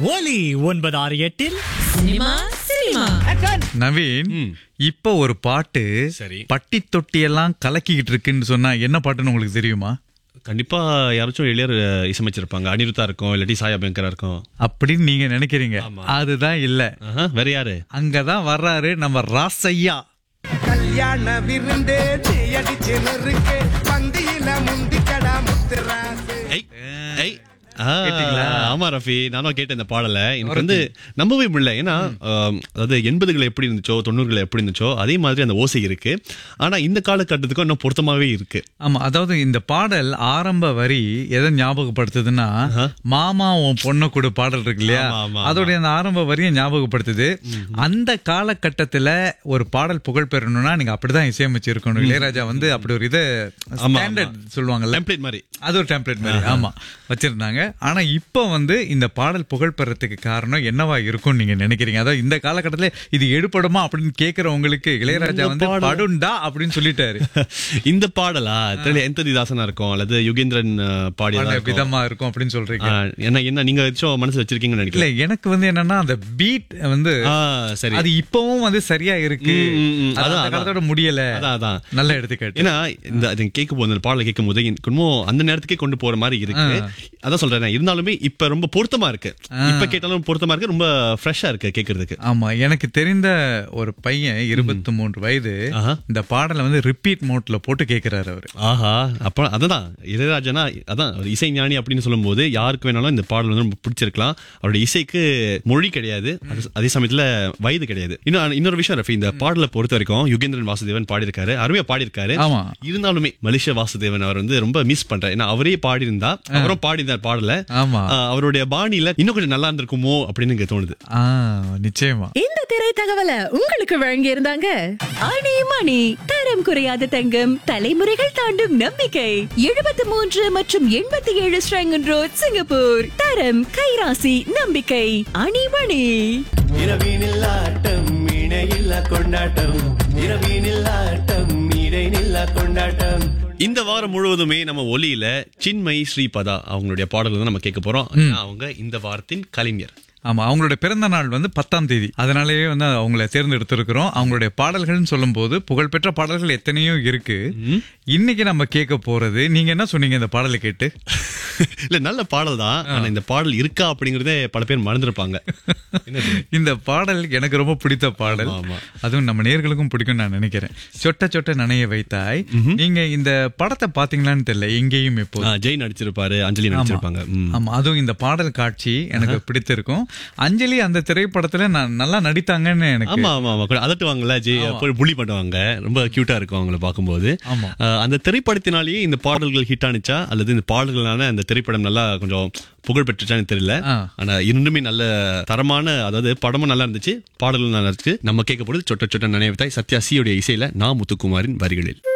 ஒலி ஒன்பது ஆறு எட்டில் சினிமா சினிமா நவீன் இப்ப ஒரு பாட்டு சரி. பட்டி தொட்டியெல்லாம் கலக்கிக்கிட்டு இருக்குன்னு சொன்னா என்ன பாட்டுன்னு உங்களுக்கு தெரியுமா கண்டிப்பா யாராச்சும் இளையர் அஹ், இசையமைச்சிருப்பாங்க அனிருத்தா இருக்கும் இல்லாட்டி சாயா பேங்கரா இருக்கும் அப்படின்னு நீங்க நினைக்கிறீங்க அதுதான் இல்ல ஆஹா, வேற யாரு அங்கதான் வர்றாரு நம்ம ராசையா கல்யாண விருந்தே அடிச்சு நொறுக்கு பந்தியில முந்திக்கடா முத்துராசு ஐ, ஐ. ஆ, கேட்டீங்களா? ஆமா ரஃபி நானும் கேட்டேன் இந்த பாடல எனக்கு வந்து நம்பவே முடியல ஏன்னா ஆம், அதாவது எண்பதுகள் எப்படி இருந்துச்சோ தொண்ணூறுகள் எப்படி இருந்துச்சோ அதே மாதிரி அந்த ஓசை இருக்கு ஆனா இந்த காலகட்டத்துக்கும் இன்னும் பொருத்தமாவே இருக்கு ஆமா அதாவது இந்த பாடல் ஆரம்ப வரி எதை ஞாபகப்படுத்துதுன்னா மாமா உன் பொண்ணு கூட பாடல் இருக்கு இல்லையா ஆமா, ஆமா, அதோடைய அந்த ஆரம்ப வரியை ஞாபகப்படுத்துது அந்த காலகட்டத்துல ஒரு பாடல் புகழ் பெறணும்னா நீங்க அப்படிதான் இசையமைச்சு இருக்கணும் இளையராஜா வந்து அப்படி ஒரு இதை ஆமா. ஸ்டாண்டர்ட் சொல்லுவாங்கல்ல டெம்ப்ளேட் மாதிரி அது ஒரு டெம்ப்ளேட் மாதிரி ஆமா வச்சிருந்தாங்க ஆனா இப்ப வந்து இந்த பாடல் புகழ் பெறத்துக்கு காரணம் என்னவா இருக்கும்னு நீங்க நினைக்கிறீங்க அதாவது இந்த காலகட்டத்துல இது எடுபடுமா அப்படின்னு கேக்குறவங்களுக்கு இளையராஜா இந்த வந்து பாடல். படுண்டா அப்படின்னு சொல்லிட்டாரு இந்த பாடலா தெரியல எந்ததி தாசனா இருக்கும் அல்லது யுகேந்திரன் அஹ், பாடியதா பாட இருக்கும் விதமா இருக்கும் அப்படின்னு சொல்றீங்க ஆ, என்ன என்ன நீங்க ஏதாச்சும் மனசு வச்சிருக்கீங்கன்னு இல்ல நினைக்கிறேன் எனக்கு வந்து என்னன்னா அந்த பீட் வந்து ஆ, சரி அது இப்பவும் வந்து சரியா இருக்கு ம், ம், ம். அது அதான், அந்த காலத்தோட முடியல அதான், அதான். நல்ல எடுத்துக்காட்டு ஏன்னா இந்த அது கேட்க போது அந்த பாடலை கேட்கும் போது எனக்கு இன்னும் அந்த நேரத்துக்கே கொண்டு போற மாதிரி இருக்கு அதான் சொல்றேன் இருந்தாலுமே இப்ப ரொம்ப பொருத்தமா இருக்கு இப்ப கேட்டாலும் பொருத்தமா இருக்கு ரொம்ப ஃப்ரெஷ்ஷா இருக்கு கேக்குறதுக்கு ஆமா எனக்கு தெரிந்த ஒரு பையன் இருபத்தி மூன்று வயது ஆஹா. இந்த பாடலை வந்து ரிப்பீட் மோட்ல போட்டு கேக்குறாரு அவரு ஆஹா அப்ப அதுதான் இளையராஜனா அதான் ஒரு இசை ஞானி அப்படின்னு சொல்லும்போது யாருக்கு வேணாலும் இந்த பாடல் வந்து ரொம்ப பிடிச்சிருக்கலாம் அவருடைய இசைக்கு மொழி கிடையாது அது- அதே சமயத்துல வயது கிடையாது இன்னும் இன்னொரு விஷயம் ரஃபி இந்த பாடலை பொறுத்த வரைக்கும் யுகேந்திரன் வாசுதேவன் பாடியிருக்காரு அருமையா பாடியிருக்காரு ஆமா. இருந்தாலுமே மலேசிய வாசுதேவன் அவர் வந்து ரொம்ப மிஸ் பண்றாரு ஏன்னா அவரே பாடியிருந்தா அவரும் பாடியிருந்தார் பாடல ஆமா. ஆஹ், அவருடைய பாணியில இன்னும் கொஞ்சம் நல்லா இருந்திருக்குமோ அப்படின்னு எனக்கு தோணுது ஆ நிச்சயமா இந்த திரை தகவலை உங்களுக்கு வழங்கி இருந்தாங்க அணி மணி தரம் குறையாத தங்கம் தலைமுறைகள் தாண்டும் நம்பிக்கை எழுபத்தி மூன்று மற்றும் எண்பத்தி ஏழு ஸ்ரங்கன் ரோட் சிங்கப்பூர் தரம் கைராசி நம்பிக்கை அணிமணி இரவினில் ஆட்டம் இணையில்லா கொண்டாட்டம் இரவினில் ஆட்டம் இடைநில்லா கொண்டாட்டம் இந்த வாரம் முழுவதுமே நம்ம ஒலியில சின்மயி ஸ்ரீபதா அவங்களுடைய பாடல்கள் தான் நம்ம கேட்க போறோம் ஏன்னா அவங்க இந்த வாரத்தின் கலைஞர் ஆமா அவங்களோட பிறந்த நாள் வந்து பத்தாம் தேதி அதனாலேயே வந்து அவங்கள தேர்ந்தெடுத்திருக்கிறோம் அவங்களுடைய பாடல்கள்னு சொல்லும்போது புகழ்பெற்ற பாடல்கள் எத்தனையோ இருக்கு இன்னைக்கு நம்ம கேட்க போறது நீங்க என்ன சொன்னீங்க இந்த பாடலை கேட்டு இல்ல நல்ல பாடல் தான் ஆனா இந்த பாடல் இருக்கா அப்படிங்கறதே பல பேர் மறந்துருப்பாங்க என்னது? இந்த பாடல் எனக்கு ரொம்ப பிடித்த பாடல் ஆமா. அதுவும் நம்ம நேர்களுக்கும் பிடிக்கும் நான் நினைக்கிறேன் சொட்ட சொட்ட நனைய வைத்தாய் நீங்க இந்த படத்தை பாத்தீங்களான்னு தெரியல எங்கேயும் இப்போ ஆ, ஜெய் நடிச்சிருப்பாரு அஞ்சலி நடிச்சிருப்பாங்க ம். ஆமா அதுவும் இந்த பாடல் காட்சி எனக்கு பிடித்திருக்கும் அஞ்சலி அந்த திரைப்படத்துல நான் நல்லா நடித்தாங்கன்னு எனக்கு ஆமா ஆமா ஆமா கொஞ்சம் அதட்டுவாங்கல்ல ஜெய் போய் புள்ளி பண்ணுவாங்க ரொம்ப கியூட்டா இருக்கும் அவங்கள பார்க்கும்போது ஆமா. ஆ, அந்த திரைப்படத்தினாலேயே இந்த பாடல்கள் ஹிட் ஆனிச்சா அல்லது இந்த பாடல்களான அந்த திரைப்படம் நல்லா கொஞ்சம் புகழ் பெற்றுச்சான்னு தெரியல ஆ. ஆனா இன்னுமே நல்ல தரமான அதாவது படமும் நல்லா இருந்துச்சு பாடல்களும் நல்லா இருந்துச்சு நம்ம கேட்க போறது சொட்ட சொட்ட நினைவுத்தாய் சத்யா சியோடைய இசையில நா முத்துக்குமாரின் வரிகளில்